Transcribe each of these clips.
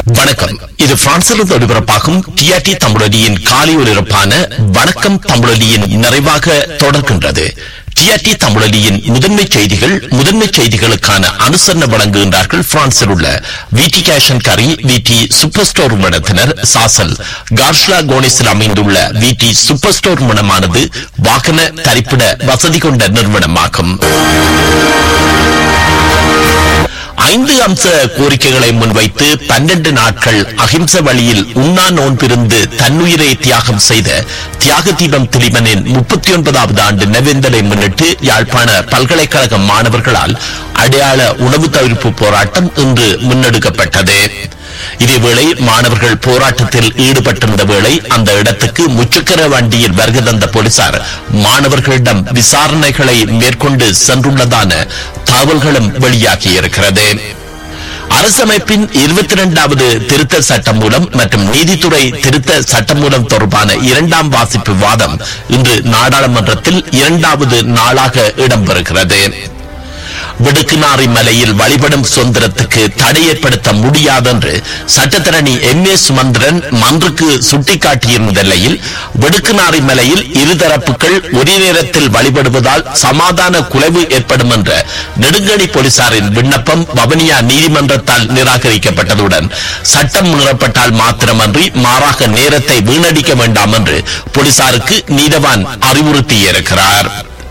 வணக்கம் இது பிரான்சிலிருந்து ஒளிபரப்பாகும் டிஆர்டி தமிழொலியின் காலை ஒலிபரப்பான வணக்கம் தமிழொலியின் நிறைவாக தொடர்கின்றது டிஆர்டி தமிழொலியின் முதன்மை செய்திகள் முதன்மை செய்திகளுக்கான அனுசரணை வழங்குகின்றார்கள் பிரான்சில் உள்ள விடி கேஷன் கரி விடி சூப்பர் ஸ்டோர் நிறுவனத்தினர் சாசல் கார்ஷ்லா கோனிஸில் அமைந்துள்ள விடி சூப்பர் ஸ்டோர் நிறுவனமானது வாகன தரிப்பிட வசதி கொண்ட நிறுவனமாகும் ஐந்து அம்ச கோரிக்கைகளை முன்வைத்து பன்னெண்டு நாட்கள் அகிம்சை வழியில் உண்ணா நோன்பிருந்து தன்னுயிரை தியாகம் செய்த தியாக தீபம் திலீபனின் முப்பத்தி ஒன்பதாவது ஆண்டு நினைவேந்தலை முன்னிட்டு யாழ்ப்பாண பல்கலைக்கழக மாணவர்களால் அடையாள உணவு தவிர்ப்பு போராட்டம் இன்று முன்னெடுக்கப்பட்டது இதேவேளை மாணவர்கள் போராட்டத்தில் ஈடுபட்டிருந்த வேளை அந்த இடத்துக்கு முச்சக்கர வண்டியில் வருகை தந்த போலீசார் மாணவர்களிடம் விசாரணைகளை மேற்கொண்டு சென்றுள்ளதான தகவல்களும் வெளியாகியிருக்கிறது அரசமைப்பின் இருபத்தி இரண்டாவது திருத்த சட்டம் மூலம் மற்றும் நீதித்துறை திருத்த சட்டம் மூலம் தொடர்பான இரண்டாம் வாசிப்பு வாதம் இன்று நாடாளுமன்றத்தில் இரண்டாவது நாளாக இடம்பெறுகிறது விடுக்குநாரி மலையில் வழிபடும் சுதந்திரத்துக்கு தடை ஏற்படுத்த முடியாதென்று சட்டத்தரணி எம் ஏ சுமந்திரன் மன்றுக்கு சுட்டிக்காட்டியிருந்த நிலையில் விடுக்குநாரி மலையில் இருதரப்புகள் ஒரே நேரத்தில் வழிபடுவதால் சமாதான குலைவு ஏற்படும் என்ற நெடுங்கணி போலீசாரின் விண்ணப்பம் வவனியா நீதிமன்றத்தால் நிராகரிக்கப்பட்டதுடன் சட்டம் மீறப்பட்டால் மாத்திரமன்றி மாறாக நேரத்தை வீணடிக்க வேண்டாம் என்று போலீசாருக்கு நீதவான் அறிவுறுத்தியிருக்கிறார்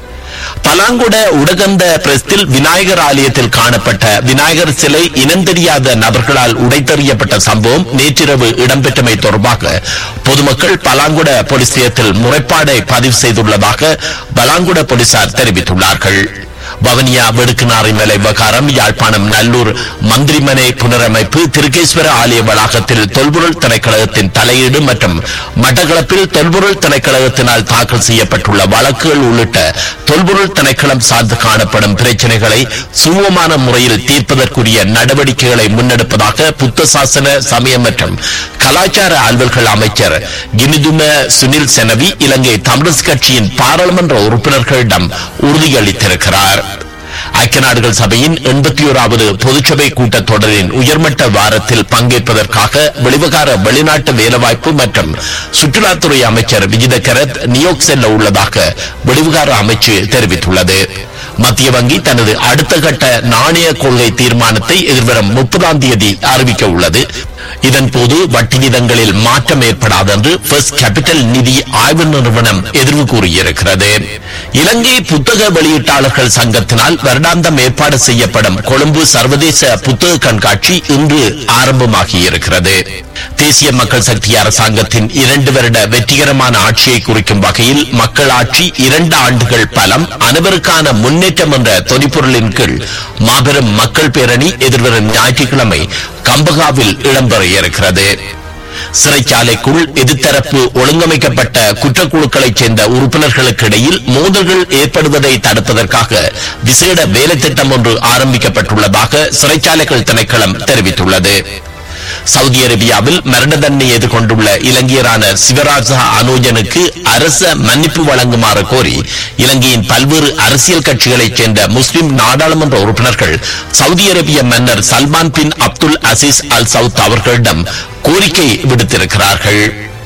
பலாங்குட உடகந்த பிரஸ்தில் விநாயகர் ஆலயத்தில் காணப்பட்ட விநாயகர் சிலை இனம் தெரியாத நபர்களால் உடைத்தெறியப்பட்ட சம்பவம் நேற்றிரவு இடம்பெற்றமை தொடர்பாக பொதுமக்கள் பலாங்குட போலீஸ் நிலையத்தில் முறைப்பாடை பதிவு செய்துள்ளதாக பலாங்குட போலீசார் தெரிவித்துள்ளார்கள் வவனியா வெடுக்குநாரை மலை விவகாரம் யாழ்ப்பாணம் நல்லூர் மந்திரிமனை புனரமைப்பு திருக்கேஸ்வர ஆலய வளாகத்தில் தொல்பொருள் திணைக்களகத்தின் தலையீடு மற்றும் மட்டக்களப்பில் தொல்பொருள் திணைக்களகத்தினால் தாக்கல் செய்யப்பட்டுள்ள வழக்குகள் உள்ளிட்ட தொல்பொருள் திணைக்களம் சார்ந்து காணப்படும் பிரச்சனைகளை சுமூகமான முறையில் தீர்ப்பதற்குரிய நடவடிக்கைகளை முன்னெடுப்பதாக புத்த சாசன சமயம் மற்றும் கலாச்சார அலுவல்கள் அமைச்சர் கினிதும சுனில் செனவி இலங்கை தமிழரசு கட்சியின் பாராளுமன்ற உறுப்பினர்களிடம் உறுதியளித்திருக்கிறார் ஐக்கிய நாடுகள் சபையின் எண்பத்தி ஓராவது பொதுச்சபை கூட்டத் தொடரின் உயர்மட்ட வாரத்தில் பங்கேற்பதற்காக வெளிவகார வெளிநாட்டு வேலைவாய்ப்பு மற்றும் சுற்றுலாத்துறை அமைச்சர் விஜித கரத் நியோக் செல்ல உள்ளதாக வெளிவகார அமைச்சு தெரிவித்துள்ளது மத்திய வங்கி தனது அடுத்த கட்ட நாணய கொள்கை தீர்மானத்தை எதிர்வரும் முப்பதாம் தேதி அறிவிக்க உள்ளது இதன்போது வட்டி விதங்களில் மாற்றம் ஏற்படாது என்று ஃபர்ஸ்ட் கேபிட்டல் நிதி ஆய்வு நிறுவனம் எதிர்வு கூறியிருக்கிறது இலங்கை புத்தக வெளியீட்டாளர்கள் சங்கத்தினால் வருடாந்தம் ஏற்பாடு செய்யப்படும் கொழும்பு சர்வதேச புத்தக கண்காட்சி இன்று ஆரம்பமாகியிருக்கிறது தேசிய மக்கள் சக்தி அரசாங்கத்தின் இரண்டு வருட வெற்றிகரமான ஆட்சியை குறிக்கும் வகையில் மக்களாட்சி இரண்டு ஆண்டுகள் பலம் அனைவருக்கான முன்னேற்றம் என்ற தொனிப்பொருளின் கீழ் மாபெரும் மக்கள் பேரணி எதிர்வரும் ஞாயிற்றுக்கிழமை கம்பகாவில் இடம்பெற இருக்கிறது சிறைச்சாலைக்குள் எதிர்த்தரப்பு ஒழுங்கமைக்கப்பட்ட குற்றக்குழுக்களைச் சேர்ந்த உறுப்பினர்களுக்கு இடையில் மோதல்கள் ஏற்படுவதை தடுப்பதற்காக விசேட வேலை திட்டம் ஒன்று ஆரம்பிக்கப்பட்டுள்ளதாக சிறைச்சாலைகள் திணைக்களம் தெரிவித்துள்ளது சவுதி அரேபியாவில் மரண தண்டனை எதிர்கொண்டுள்ள இலங்கையரான சிவராஜா அனோஜனுக்கு அரச மன்னிப்பு வழங்குமாறு கோரி இலங்கையின் பல்வேறு அரசியல் கட்சிகளைச் சேர்ந்த முஸ்லிம் நாடாளுமன்ற உறுப்பினர்கள் சவுதி அரேபிய மன்னர் Salman bin Abdul Aziz Al Saud அவர்களிடம் கோரிக்கை விடுத்திருக்கிறார்கள்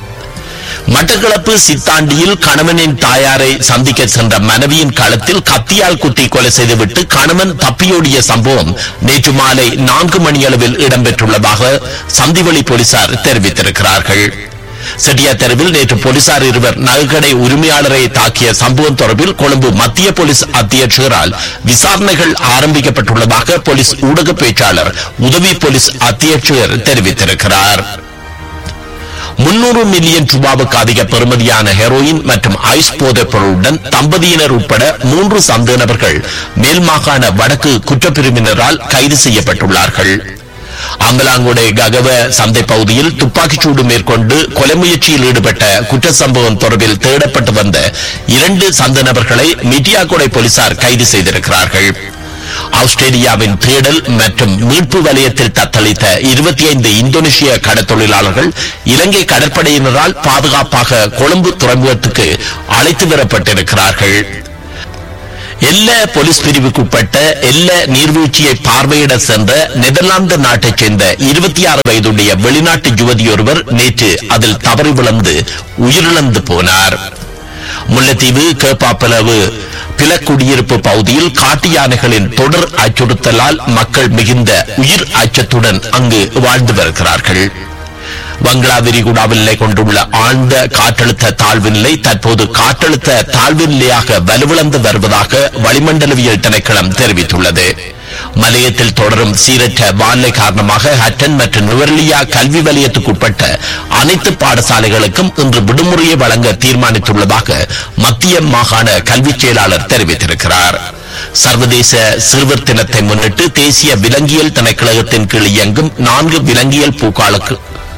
மட்டக்களப்பு சித்தாண்டியில் கணவனின் தாயாரை சந்திக்க சென்ற மனைவியின் களத்தில் கத்தியால் குத்தி கொலை செய்துவிட்டு கணவன் தப்பியோடிய சம்பவம் நேற்று மாலை நான்கு மணியளவில் இடம்பெற்றுள்ளதாக சந்திவெளி போலீசார் தெரிவித்திருக்கிறார்கள் செட்டியா தெருவில் நேற்று போலீசார் இருவர் நகைக்கடை உரிமையாளரை தாக்கிய சம்பவம் தொடர்பில் கொழும்பு மத்திய போலீஸ் அத்தியட்சகரால் விசாரணைகள் ஆரம்பிக்கப்பட்டுள்ளதாக போலீஸ் ஊடக பேச்சாளர் உதவி போலீஸ் அத்தியட்சகர் தெரிவித்திருக்கிறார் முன்னூறு மில்லியன் ரூபாவுக்கு அதிக பெறுமதியான ஹெரோயின் மற்றும் ஐஸ் போதைப் பொருளுடன் தம்பதியினர் உட்பட மூன்று சந்தேக நபர்கள் மேல் மாகாண வடக்கு குற்றப்பிரிவினரால் கைது செய்யப்பட்டுள்ளார்கள் அம்பலாங்குடை ககவ சந்தை பகுதியில் துப்பாக்கிச்சூடு மேற்கொண்டு கொலை முயற்சியில் ஈடுபட்ட குற்ற சம்பவம் தொடர்பில் தேடப்பட்டு வந்த இரண்டு சந்த நபர்களை மிட்டியாக்கொடை போலீசார் கைது செய்திருக்கிறார்கள் ஆஸ்திரேலியாவின் தேடல் மற்றும் மீட்பு வலயத்தில் தத்தளித்த இருபத்தி ஐந்து இந்தோனேஷிய கடற்தொழிலாளர்கள் இலங்கை கடற்படையினரால் பாதுகாப்பாக கொழும்பு துறைமுகத்துக்கு அழைத்து வரப்பட்டிருக்கிறார்கள் எல்ல போலீஸ் பிரிவுக்குட்பட்ட எல்ல நீர்வீழ்ச்சியை பார்வையிட சென்ற நெதர்லாந்து நாட்டைச் சேர்ந்த இருபத்தி ஆறு வயதுடைய வெளிநாட்டு யுவதியொருவர் நேற்று அதில் தவறி விழுந்து உயிரிழந்து போனார் முல்லைத்தீவு கேப்பாப்பலவு பிலக்குடியிருப்பு பகுதியில் காட்டு யானைகளின் தொடர் அச்சுறுத்தலால் மக்கள் மிகுந்த உயிர் அச்சத்துடன் அங்கு வாழ்ந்து வருகிறார்கள் வங்களா விரிகுடாவில் நிலை கொண்டுள்ள ஆழ்ந்த காற்றழுத்த தாழ்வு நிலை தற்போது காற்றழுத்த தாழ்வு நிலையாக வலுவிழந்து வருவதாக வளிமண்டலவியல் திணைக்களம் தெரிவித்துள்ளது மலையத்தில் தொடரும் சீரற்ற வானிலை காரணமாக ஹட்டன் மற்றும் நுவர்லியா கல்வி வலயத்துக்குட்பட்ட அனைத்து பாடசாலைகளுக்கும் இன்று விடுமுறையை வழங்க தீர்மானித்துள்ளதாக மத்திய மாகாண கல்வி செயலாளர் தெரிவித்திருக்கிறார் சர்வதேச சிறுவர் தினத்தை முன்னிட்டு தேசிய விலங்கியல் திணைக்களகத்தின் கீழ் இயங்கும் நான்கு விலங்கியல் பூக்காலுக்கு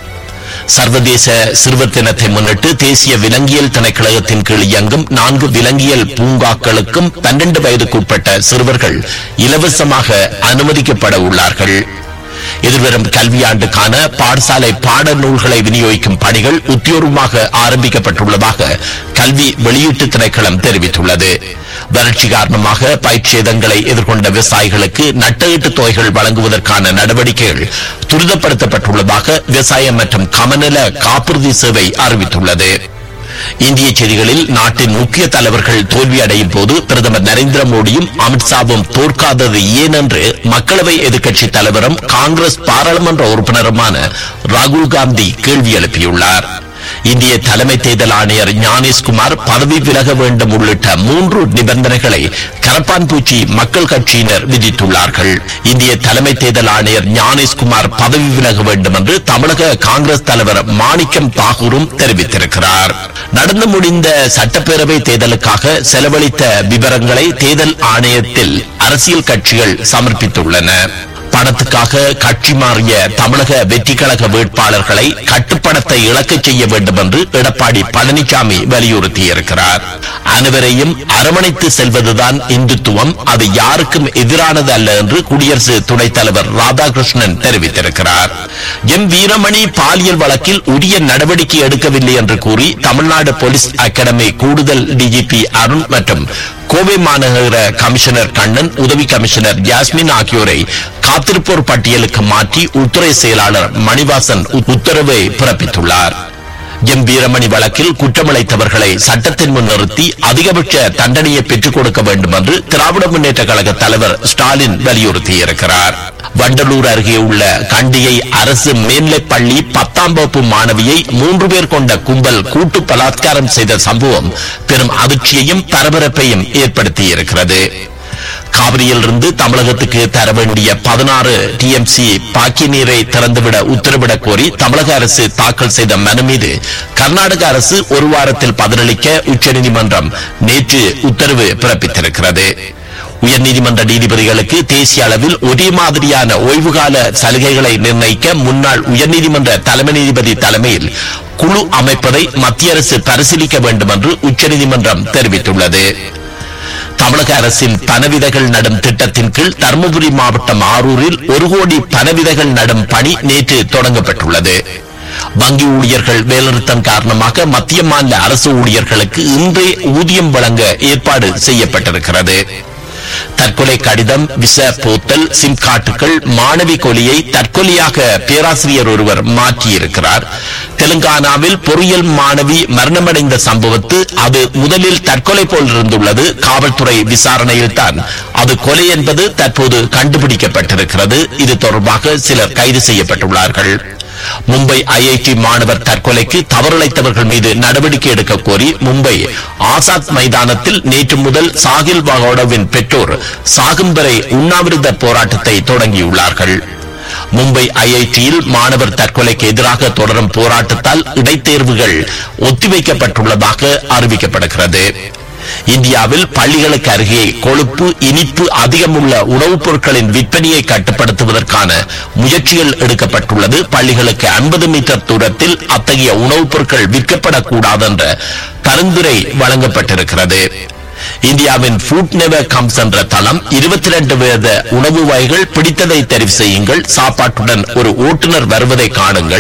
சர்வதேச சிறுவர் தினத்தை முன்னிட்டு தேசிய விலங்கியல் திணைக்களகத்தின் கீழ் இயங்கும் நான்கு விலங்கியல் பூங்காக்களுக்கும் பன்னெண்டு வயதுக்குட்பட்ட சிறுவர்கள் இலவசமாக அனுமதிக்கப்பட உள்ளார்கள் எதிர்வரும் கல்வியாண்டுக்கான பாடசாலை பாட நூல்களை விநியோகிக்கும் பணிகள் உத்தியோகமாக ஆரம்பிக்கப்பட்டுள்ளதாக கல்வி வெளியீட்டு திணைக்களம் தெரிவித்துள்ளது வறட்சி காரணமாக பயிற்சியதங்களை எதிர்கொண்ட விவசாயிகளுக்கு நட்டஈட்டு தொகைகள் வழங்குவதற்கான நடவடிக்கைகள் துரிதப்படுத்தப்பட்டுள்ளதாக விவசாயம் மற்றும் கமநல காப்புறுதி சேவை அறிவித்துள்ளது இந்திய செய்திகளில் நாட்டின் முக்கிய தலைவர்கள் தோல்வி அடையும் போது பிரதமர் நரேந்திர மோடியும் அமித்ஷாவும் தோற்காதது ஏன் என்று மக்களவை எதிர்க்கட்சி தலைவரும் காங்கிரஸ் பாராளுமன்ற உறுப்பினருமான ராகுல் காந்தி கேள்வி எழுப்பியுள்ளார் இந்திய தலைமை தேர்தல் ஆணையர் ஞானேஷ்குமார் பதவி விலக வேண்டும் உள்ளிட்ட மூன்று நிபந்தனைகளை கரப்பான்பூச்சி மக்கள் கட்சியினர் விதித்துள்ளார்கள் இந்திய தலைமை தேர்தல் ஆணையர் ஞானேஷ்குமார் பதவி விலக வேண்டும் என்று தமிழக காங்கிரஸ் தலைவர் மாணிக்கம் தாகூரும் தெரிவித்திருக்கிறார் நடந்து முடிந்த சட்டப்பேரவை தேர்தலுக்காக செலவழித்த விவரங்களை தேர்தல் ஆணையத்தில் அரசியல் கட்சிகள் சமர்ப்பித்துள்ளன பணத்துக்காக கட்சி மாறிய தமிழக வெற்றி கழக வேட்பாளர்களை கட்டுப்பணத்தை இழக்கச் செய்ய வேண்டும் என்று எடப்பாடி பழனிசாமி வலியுறுத்தியிருக்கிறார் அனைவரையும் அரவணைத்து செல்வதுதான் இந்துத்துவம் அது யாருக்கும் எதிரானது அல்ல என்று குடியரசு துணைத் தலைவர் ராதாகிருஷ்ணன் தெரிவித்திருக்கிறார் எம் வீரமணி பாலியல் வழக்கில் உரிய நடவடிக்கை எடுக்கவில்லை என்று கூறி தமிழ்நாடு போலீஸ் அகாடமி கூடுதல் டிஜிபி அருண் மற்றும் கோவை மாநகர கமிஷனர் கண்ணன் உதவி கமிஷனர் ஜாஸ்மின் ஆகியோரை காத்திருப்போர் பட்டியலுக்கு மாற்றி உள்துறை செயலாளர் மணிவாசன் உத்தரவை பிறப்பித்துள்ளார் எம் வீரமணி வழக்கில் குற்றமிழைத்தவர்களை சட்டத்தின் முன் நிறுத்தி அதிகபட்ச தண்டனையை பெற்றுக் கொடுக்க வேண்டும் என்று திராவிட முன்னேற்ற கழக தலைவர் ஸ்டாலின் வலியுறுத்தியிருக்கிறார் வண்டலூர் அருகே உள்ள கண்டியை அரசு மேல்நிலைப் பள்ளி பத்தாம் வகுப்பு மாணவியை மூன்று பேர் கொண்ட கும்பல் கூட்டு பலாத்காரம் செய்த சம்பவம் பெரும் அதிர்ச்சியையும் பரபரப்பையும் ஏற்படுத்தியிருக்கிறது காவிரியிலிருந்து தமிழகத்துக்கு தர வேண்டிய பதினாறு டிஎம்சி பாக்கி நீரை திறந்துவிட உத்தரவிடக் கோரி தமிழக அரசு தாக்கல் செய்த மனு மீது கர்நாடக அரசு ஒரு வாரத்தில் பதிலளிக்க உச்சநீதிமன்றம் நேற்று உத்தரவு பிறப்பித்திருக்கிறது உயர்நீதிமன்ற நீதிபதிகளுக்கு தேசிய அளவில் ஒரே மாதிரியான ஓய்வுகால சலுகைகளை நிர்ணயிக்க முன்னாள் உயர்நீதிமன்ற தலைமை நீதிபதி தலைமையில் குழு அமைப்பதை மத்திய அரசு பரிசீலிக்க வேண்டும் என்று உச்சநீதிமன்றம் தெரிவித்துள்ளது தமிழக அரசின் பனவிதைகள் நடும் திட்டத்தின் கீழ் தருமபுரி மாவட்டம் ஆரூரில் ஒரு கோடி பனவிதைகள் நடும் பணி நேற்று தொடங்கப்பட்டுள்ளது வங்கி ஊழியர்கள் வேலைநிறுத்தம் காரணமாக மத்திய மாநில அரசு ஊழியர்களுக்கு இன்றே ஊதியம் வழங்க ஏற்பாடு செய்யப்பட்டிருக்கிறது தற்கொலை கடிதம் விச போத்தல் சிம் கார்டுகள் மாணவி கொலியை தற்கொலையாக பேராசிரியர் ஒருவர் மாற்றியிருக்கிறார் தெலுங்கானாவில் பொறியியல் மாணவி மரணமடைந்த சம்பவத்து அது முதலில் தற்கொலை போல் இருந்துள்ளது காவல்துறை விசாரணையில் தான் அது கொலை என்பது தற்போது கண்டுபிடிக்கப்பட்டிருக்கிறது இது தொடர்பாக சிலர் கைது செய்யப்பட்டுள்ளார்கள் மும்பை ஐஐடி மாணவர் தற்கொலைக்கு தவறிழைத்தவர்கள் மீது நடவடிக்கை எடுக்க கோரி மும்பை ஆசாத் மைதானத்தில் நேற்று முதல் சாகில் பகோடவின் பெற்றோர் சாகும் வரை உண்ணாவிரத போராட்டத்தை தொடங்கியுள்ளார்கள் மும்பை ஐஐடியில் மாணவர் தற்கொலைக்கு எதிராக தொடரும் போராட்டத்தால் இடைத்தேர்வுகள் ஒத்திவைக்கப்பட்டுள்ளதாக அறிவிக்கப்படுகிறது இந்தியாவில் பள்ளிகளுக்கு அருகே கொழுப்பு இனிப்பு அதிகமுள்ள உணவுப் பொருட்களின் விற்பனையை கட்டுப்படுத்துவதற்கான முயற்சிகள் எடுக்கப்பட்டுள்ளது பள்ளிகளுக்கு 50 மீட்டர் தூரத்தில் அத்தகைய உணவுப் பொருட்கள் விற்கப்படக்கூடாது என்ற பரிந்துரை வழங்கப்பட்டிருக்கிறது இந்தியாவின் ஃபுட் நெவர் கம்ஸ் என்ற தளம் இருபத்தி ரெண்டு வித உணவு வகைகள் பிடித்ததை தெரிவு செய்யுங்கள் சாப்பாட்டுடன் ஒரு ஓட்டுநர் வருவதை காணுங்கள்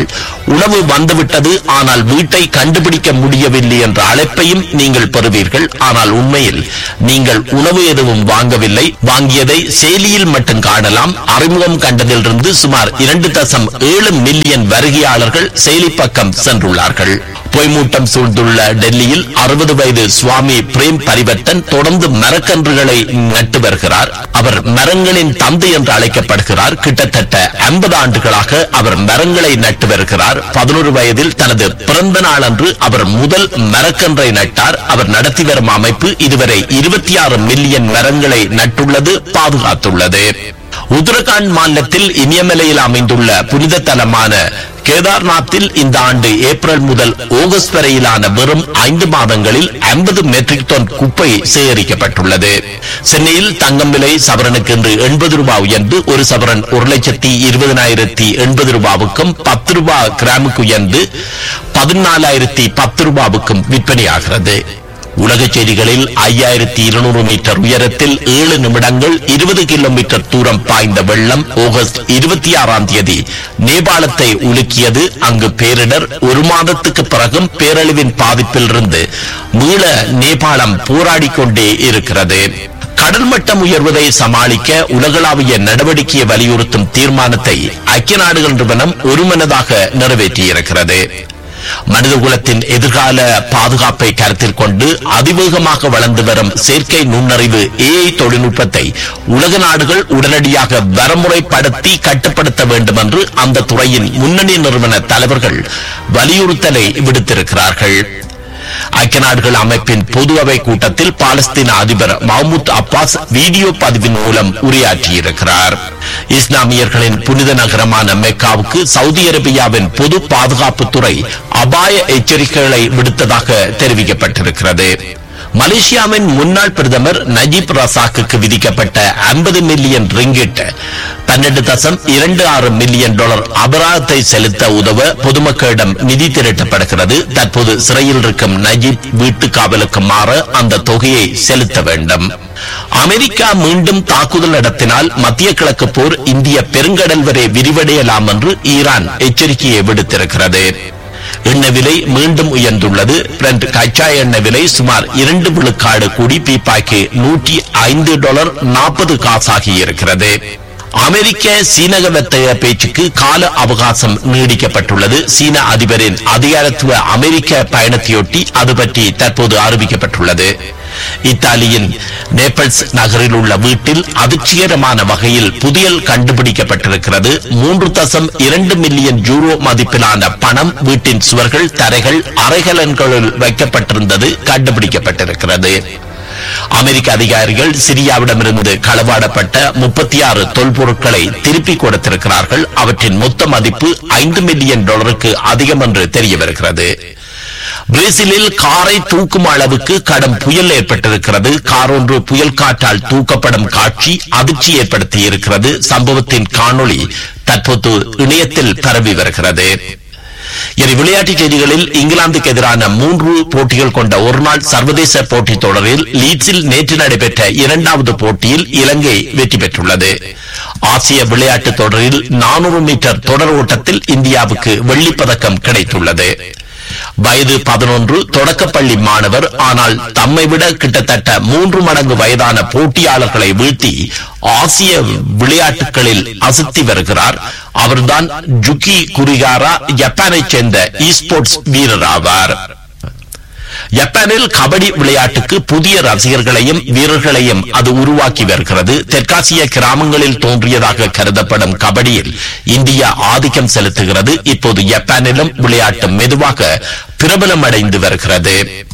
உணவு வந்துவிட்டது ஆனால் வீட்டை கண்டுபிடிக்க முடியவில்லை என்ற அழைப்பையும் நீங்கள் பெறுவீர்கள் ஆனால் உண்மையில் நீங்கள் உணவு எதுவும் வாங்கவில்லை வாங்கியதை செயலியில் மட்டும் காணலாம் அறிமுகம் கண்டதிலிருந்து சுமார் இரண்டு தசம் ஏழு மில்லியன் வருகையாளர்கள் செயலி பக்கம் சென்றுள்ளார்கள் பொய்மூட்டம் சூழ்ந்துள்ள டெல்லியில் அறுபது வயது சுவாமி பிரேம் பரிவர்த்தன் தொடர்ந்து மரக்கன்றுகளை நட்டு வருகிறார் அவர் மரங்களின் தந்தை என்று அழைக்கப்படுகிறார் கிட்டத்தட்ட ஐம்பது ஆண்டுகளாக அவர் மரங்களை நட்டு வருகிறார் பதினோரு வயதில் தனது பிறந்த நாளன்று அவர் முதல் மரக்கன்றை நட்டார் அவர் நடத்தி வரும் அமைப்பு இதுவரை இருபத்தி ஆறு மில்லியன் மரங்களை நட்டுள்ளது பாதுகாத்துள்ளது உத்தரகாண்ட் மாநிலத்தில் இமயமலையில் அமைந்துள்ள புனித தலமான கேதார்நாத்தில் இந்த ஆண்டு ஏப்ரல் முதல் ஆகஸ்ட் வரையிலான வெறும் ஐந்து மாதங்களில் ஐம்பது மெட்ரிக் டன் குப்பை சேகரிக்கப்பட்டுள்ளது சென்னையில் தங்கம் விலை சவரனுக்கு இன்று எண்பது ரூபாய் உயர்ந்து ஒரு சவரன் ஒரு லட்சத்தி இருபதனாயிரத்தி எண்பது ரூபாவுக்கும் பத்து ரூபாய் கிராமுக்கு உயர்ந்து பதினாலாயிரத்தி பத்து ரூபாவுக்கும் விற்பனையாகிறது உலக செய்திகளில் ஐயாயிரத்தி இருநூறு மீட்டர் உயரத்தில் ஏழு நிமிடங்கள் இருபது கிலோமீட்டர் தூரம் பாய்ந்த வெள்ளம் ஆகஸ்ட் இருபத்தி ஆறாம் தேதி நேபாளத்தை உலுக்கியது அங்கு பேரிடர் ஒரு மாதத்துக்கு பிறகும் பேரழிவின் பாதிப்பிலிருந்து மீள நேபாளம் போராடிக் கொண்டே இருக்கிறது கடல் மட்டம் உயர்வதை சமாளிக்க உலகளாவிய நடவடிக்கையை வலியுறுத்தும் தீர்மானத்தை ஐக்கிய நாடுகள் நிறுவனம் ஒருமனதாக நிறைவேற்றியிருக்கிறது மனிதகுலத்தின் எதிர்கால பாதுகாப்பை கருத்தில் கொண்டு அதிவேகமாக வளர்ந்து வரும் செயற்கை நுண்ணறிவு ஏஐ தொழில்நுட்பத்தை உலக நாடுகள் உடனடியாக வரமுறைப்படுத்தி கட்டுப்படுத்த வேண்டும் என்று அந்த துறையின் முன்னணி நிறுவன தலைவர்கள் வலியுறுத்தலை விடுத்திருக்கிறார்கள் ஐக்கிய நாடுகள் அமைப்பின் பொது அவை கூட்டத்தில் பாலஸ்தீன அதிபர் மஹமூத் அப்பாஸ் வீடியோ பதிவின் மூலம் உரையாற்றியிருக்கிறார் இஸ்லாமியர்களின் புனித நகரமான மெக்காவுக்கு சவுதி அரேபியாவின் பொது பாதுகாப்புத்துறை அபாய எச்சரிக்கைகளை விடுத்ததாக தெரிவிக்கப்பட்டிருக்கிறது மலேசியாவின் முன்னாள் பிரதமர் நஜீப் ரசாக்குக்கு விதிக்கப்பட்ட 50 மில்லியன் ரிங்கிட் பன்னெண்டு தசம் இரண்டு ஆறு மில்லியன் டாலர் அபராதத்தை செலுத்த உதவ பொதுமக்களிடம் நிதி திரட்டப்படுகிறது தற்போது சிறையில் இருக்கும் நஜீப் வீட்டு காவலுக்கு மாற அந்த தொகையை செலுத்த வேண்டும் அமெரிக்கா மீண்டும் தாக்குதல் நடத்தினால் மத்திய கிழக்கு போர் இந்திய பெருங்கடல் வரை விரிவடையலாம் என்று ஈரான் எச்சரிக்கையை விடுத்திருக்கிறது எண்ணெய் விலை மீண்டும் உயர்ந்துள்ளது பிரெண்ட் கச்சா எண்ணெய் விலை சுமார் இரண்டு விழுக்காடு கூடி பீப்பாய்க்கு நூற்றி ஐந்து டாலர் நாற்பது காசாகி இருக்கிறது அமெரிக்க சீனக வர்த்தக பேச்சுக்கு கால அவகாசம் நீடிக்கப்பட்டுள்ளது சீன அதிபரின் அதிகாரத்துவ அமெரிக்க பயணத்தையொட்டி அது பற்றி தற்போது அறிவிக்கப்பட்டுள்ளது இத்தாலியின் நேபிள்ஸ் நகரில் உள்ள வீட்டில் அதிர்ச்சிகரமான வகையில் புதியல் கண்டுபிடிக்கப்பட்டிருக்கிறது மூன்று தசம் இரண்டு மில்லியன் யூரோ மதிப்பிலான பணம் வீட்டின் சுவர்கள் தரைகள் அறைகலன்களில் வைக்கப்பட்டிருந்தது கண்டுபிடிக்கப்பட்டிருக்கிறது அமெரிக்க அதிகாரிகள் சிரியாவிடமிருந்து களவாடப்பட்ட முப்பத்தி ஆறு தொல்பொருட்களை திருப்பிக் கொடுத்திருக்கிறார்கள் அவற்றின் மொத்த மதிப்பு ஐந்து மில்லியன் டாலருக்கு அதிகம் என்று தெரிய வருகிறது பிரேசிலில் காரை தூக்கும் அளவுக்கு கடும் புயல் ஏற்பட்டிருக்கிறது கார் ஒன்று புயல் காற்றால் தூக்கப்படும் காட்சி அதிர்ச்சி ஏற்படுத்தி இருக்கிறது சம்பவத்தின் காணொளி தற்போது இணையத்தில் பரவி வருகிறது இனி விளையாட்டுச் செய்திகளில் இங்கிலாந்துக்கு எதிரான மூன்று போட்டிகள் கொண்ட ஒருநாள் சர்வதேச போட்டித் தொடரில் லீட்ஸில் நேற்று நடைபெற்ற இரண்டாவது போட்டியில் இலங்கை வெற்றி பெற்றுள்ளது ஆசிய விளையாட்டுத் தொடரில் நானூறு மீட்டர் தொடர் ஓட்டத்தில் இந்தியாவுக்கு வெள்ளிப் பதக்கம் கிடைத்துள்ளது வயது பதினொன்று தொடக்கப்பள்ளி மாணவர் ஆனால் தம்மை விட கிட்டத்தட்ட மூன்று மடங்கு வயதான போட்டியாளர்களை வீழ்த்தி ஆசிய விளையாட்டுகளில் அசத்தி வருகிறார் அவர்தான் ஜுகி குரிகாரா ஜப்பானைச் சேர்ந்த இ ஸ்போர்ட்ஸ் வீரர் ஆவார் ஜப்பானில் கபடி விளையாட்டுக்கு புதிய ரசிகர்களையும் வீரர்களையும் அது உருவாக்கி வருகிறது தெற்காசிய கிராமங்களில் தோன்றியதாக கருதப்படும் கபடியில் இந்தியா ஆதிக்கம் செலுத்துகிறது இப்போது ஜப்பானிலும் விளையாட்டு மெதுவாக பிரபலமடைந்து வருகிறது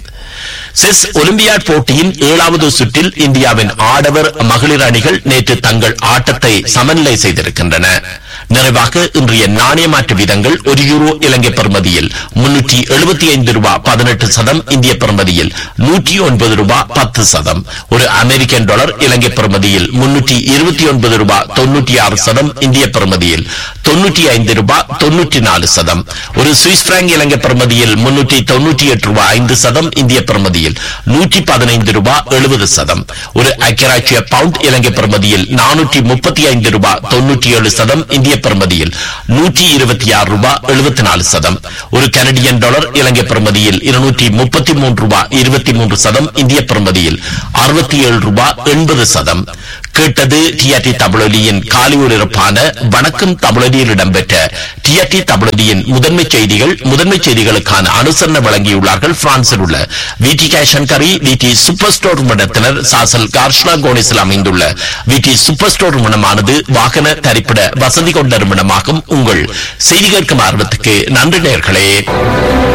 செஸ் ஒலிம்பியாட் போட்டியின் ஏழாவது சுற்றில் இந்தியாவின் ஆடவர் மகளிர் அணிகள் நேற்று தங்கள் ஆட்டத்தை சமநிலை செய்திருக்கின்றன நிறைவாக இன்றைய நாணய மாற்று வீதங்கள் ஒரு யூரோ இலங்கை பெறுமதியில் முன்னூற்றி எழுபத்தி ஐந்து ரூபாய் பதினெட்டு சதம் இந்திய பெறுமதியில் நூற்றி ஒன்பது ரூபாய் பத்து சதம் ஒரு அமெரிக்கன் டாலர் இலங்கை பெறுமதியில் முன்னூற்றி இருபத்தி ஒன்பது ரூபாய் தொன்னூற்றி ஆறு சதம் இந்திய பெறுமதியில் தொன்னூற்றி ஐந்து ரூபாய் தொன்னூற்றி நாலு சதம் ஒரு சுவிஸ் பிராங்க் இலங்கை பெறுமதியில் முன்னூற்றி தொன்னூற்றி எட்டு ரூபாய் ஐந்து சதம் இந்திய பெறுமதியில் நூற்றி பதினைந்து ரூபாய் எழுபது சதம் ஒரு ஐக்கியராட்சிய பவுண்ட் இலங்கை பெறுமதியில் நானூற்றி முப்பத்தி ஐந்து ரூபாய் தொன்னூற்றி ஏழு சதம் இந்திய இந்திய பெறுமதியில் நூற்றி இருபத்தி ஆறு ரூபாய் எழுபத்தி நாலு சதம் ஒரு கனடியன் டாலர் இலங்கை பெறுமதியில் இருநூற்றி முப்பத்தி மூன்று ரூபாய் இருபத்தி மூன்று சதம் இந்திய பெறுமதியில் அறுபத்தி ஏழு ரூபாய் எண்பது சதம் கேட்டது டிஆர்டி தமிழொலியின் காலை ஒலிபரப்பான வணக்கம் தமிழொலியில் இடம்பெற்ற டிஆர்டி தமிழொலியின் முதன்மை செய்திகள் முதன்மை செய்திகளுக்கான அனுசரணை வழங்கியுள்ளார்கள் பிரான்சில் உள்ள விடி கேஷன்கரி விடி சூப்பர் ஸ்டோர் நிறுவனத்தினர் சாசல் கார்ஷ்லா கோனிஸில் அமைந்துள்ள விடி சூப்பர் ஸ்டோர் நிறுவனமானது வாகன தரிப்பிட வசதி கொண்ட நிறுவனமாகும் உங்கள் செய்தி கேட்கும் ஆர்வத்துக்கு நன்றி நேர்களே